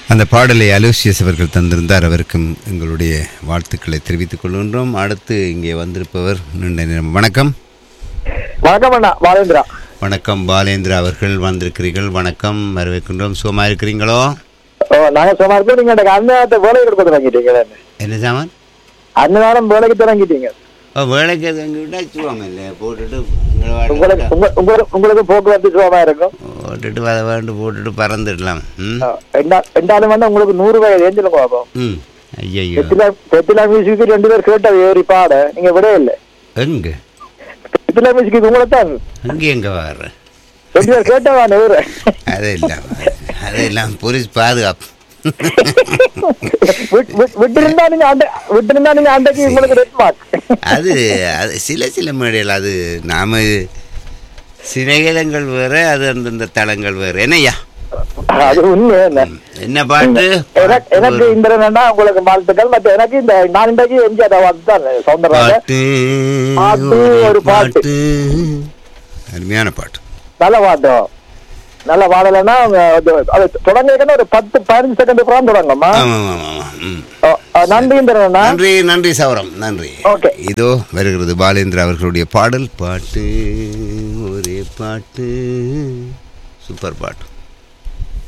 அந்த பாடலை அலோசியஸ் அவர்கள் தந்திருந்தார் அவருக்கும் எங்களுடைய வாழ்த்துக்களை தெரிவித்துக் கொள்கின்றோம் அடுத்து இங்கே வந்திருப்பவர் நீண்ட நேரம் வணக்கம் வணக்கம் அண்ணா பாலேந்திரா வணக்கம் பாலேந்திரா அவர்கள் வந்திருக்கிறீர்கள் வணக்கம் வரவேற்கின்றோம் சுகமாக இருக்கிறீங்களோ ஓ நாங்க சும்மா இருக்கோம் நீங்க எனக்கு அன்னதானத்தை வேலைக்கு கொடுக்க தொடங்கிட்டீங்க என்ன சாமான் அன்னதானம் வேலைக்கு தொடங்கிட்டீங்க ஓ வேலைக்கு அது எங்கள் விட்டா சுவாங்க இல்லை போட்டுட்டு உங்களை உங்களுக்கு வாடகை உங்க- உங்களுக்கு உங்களுக்கு போக்குவரத்து சுகமா இருக்கும் போட்டுட்டு வத வேண்டு போட்டுட்டு பறந்துடலாம் ம் ஆ, ரெண்டா- ரெண்டாலும் வந்து உங்களுக்கு நூறு வயது ஏஞ்சல் பார்ப்போம் ம் ஐயோ தெத்திலா தெத்திலா மியூசிக்கு ரெண்டு பேர் கேட்டது ஏறி பாட நீங்க விட இல்லை எங்க தெத்திலா மியூசிக்கு உங்களை தான் அங்கே எங்கே வர்ற ரெண்டு பேர் கேட்டவா நூறு அதெல்லாம் அதெல்லாம் போலீஸ் பாதுகாப்பு விட்டிருந்தா நீங்க அந்த விட்டிருந்தா நீங்க அன்றைக்கு உங்களுக்கு ரெட் மார்க் அது அது சில சில மேடைகள் அது நாம சிநேகிதங்கள் வேற அது அந்தந்த தளங்கள் வேற என்னய்யா அது உண்மை என்ன என்ன பாட்டு எனக்கு எனக்கு இந்த என்னன்னா உங்களுக்கு வாழ்த்துக்கள் மற்ற எனக்கு இந்த நான் இன்றைக்கு எம்ஜிஆர் அவார்டு தான் சௌந்தரராஜன் பாட்டு பாட்டு, ஒரு பாட்டு. அருமையான பாட்டு நல்ல பாட்டம் நல்ல பாடலைன்னா அவங்க அது- அது தொடங்கிருக்கணும் ஒரு பத்து பதினஞ்சு செகண்ட் அப்புறம் தொடங்கம்மா ஆமாம் ஆமாம் ஆமாம் ம் ஓ, ஓ, நன்றி தரேண்ணா நன்றி நன்றி சௌரம் நன்றி ஓகே. இதோ வருகிறது பாலேந்திர அவர்களுடைய பாடல் பாட்டு ஒரே பாட்டு சூப்பர் பாட்டு